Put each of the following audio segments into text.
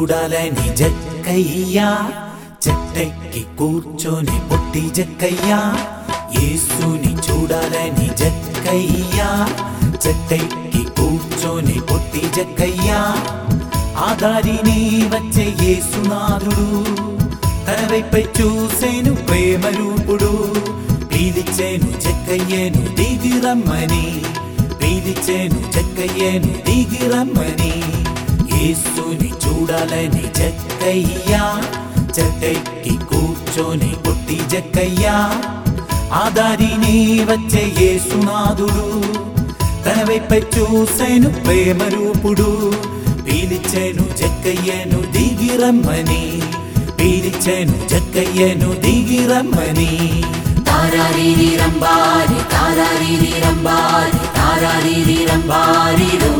చూడాలని జక్కయ్యా చెట్టెక్కి కూర్చొని పొట్టి జక్కయ్యా యేసుని చూడాలని జక్కయ్యా చెట్టెక్కి కూర్చొని పొట్టి జక్కయ్యా ఆదారిని వచ్చే యేసునాథుడు తన వైపై చూసేను ప్రేమ రూపుడు పీలిచేను జక్కయ్యేను దిగిరమ్మని పీలిచేను జక్కయ్యేను దిగిరమ్మని యేసుని చూడాలని జక్కయ్యా చెట్టెక్కి కూర్చొని పుట్టి జక్కయ్యా ఆదారిని వచ్చే యేసునాథుడు తన వైపై చూసేను ప్రేమ రూపుడు పీలిచేను జక్కయ్యను దిగిరమ్మని పీలిచేను జక్కయ్యను దిగిరమ్మని తారారీరి రంబారి తారారీరి రంబారి తారారీరి రంబారిరు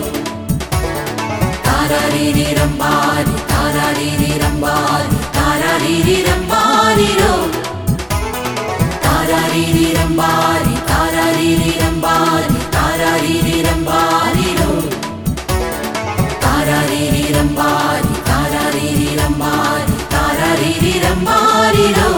తారారీరి రంబారి తారారీరి రంబారి తారారీరి రంబారిరు తారారీరి రంబారి తారారీరి రంబారి తారారీరి రంబారిరు తారారీరి రంబారి తారారీరి రంబారి తారారీరి రంబారిరు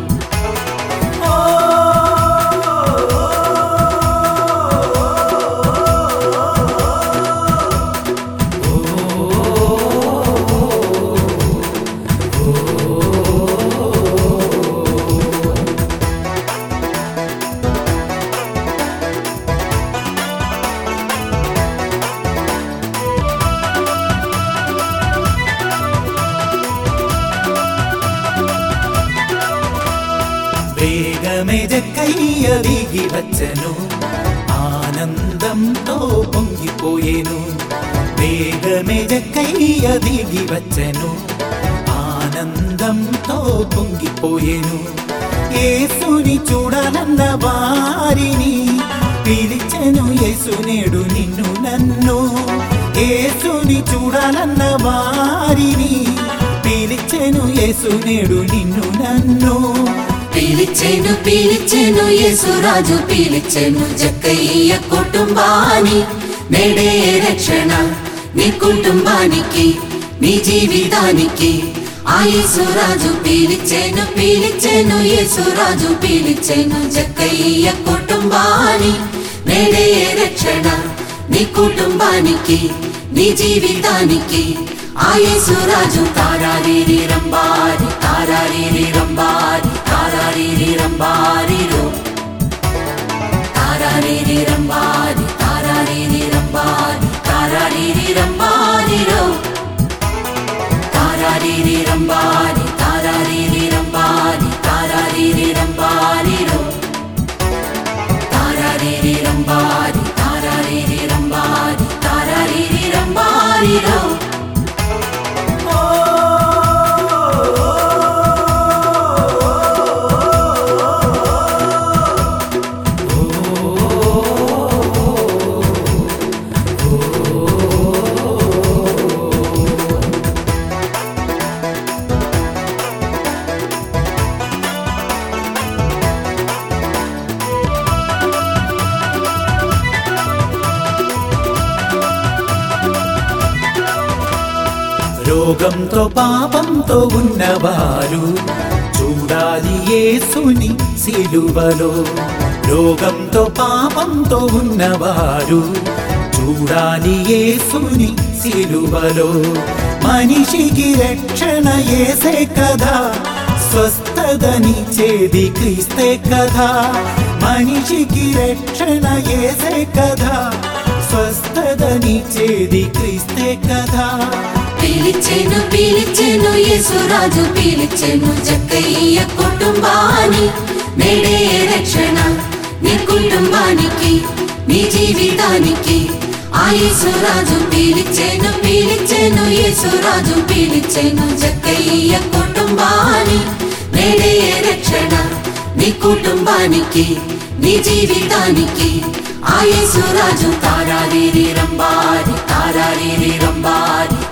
వేగమే జక్కయ్య దిగి వచ్చను ఆనందంతో పొంగిపోయేను వేగమే జక్కయ్య దిగి వచ్చను ఆనందంతో పొంగిపోయేను యేసుని చూడాలన్న వారిని పిలిచెను యేసునేడు నిన్ను నన్ను యేసుని చూడాలన్న వారిని పిలిచెను యేసునేడు నిన్ను నన్ను పీలిచ్చేను పీలిచ్చేను యేసురాజు పీలిచ్చేను జక్కయ్య కుటుంబాని నేడే రక్షణ నీ కుటుంబానికి నీ జీవితానికి ఆ యేసురాజు పీలిచ్చేను పీలిచ్చేను యేసురాజు పీలిచ్చేను జక్కయ్య కుటుంబాని నేడే రక్షణ నీ కుటుంబానికి నీ జీవితానికి ఆ యేసురాజు తారారీరి రంబారి తారారీరి రంబారి తారారీరి రంబారిరు తారారీరి రంబారి తారారీరి రంబారి తారారీరి రంబారిరు తారారీరి రంబారి తారారీరి రంబారి తారారీరి రంబారిరు తారారీరి రంబారి తారారీరి రంబారి తారారీరి రంబారిరు రోగంతో పాపంతో ఉన్నవారు చూడాలి యేసుని సిలువలో రోగంతో పాపంతో ఉన్నవారు చూడాలి యేసుని సిలువలో మనిషికి రక్షణ ఏసే కదా స్వస్థదని చేది క్రీస్తే కదా మనిషికి రక్షణ ఏసే కదా స్వస్థదని చేది క్రీస్తే కదా పీలిచ్చెను పీలిచ్చెను యేసురాజు పీలిచ్చెను జక్కయ్య కుటుంబాని నేడే రక్షణ నీ కుటుంబానికి నీ జీవితానికి ఆ యేసురాజు పీలిచ్చెను పీలిచ్చెను యేసురాజు పీలిచ్చెను జక్కయ్య కుటుంబాని నేడే రక్షణ నీ కుటుంబానికి నీ జీవితానికి ఆ యేసురాజు తారారీరి రంబారి తారారీరి రంబారి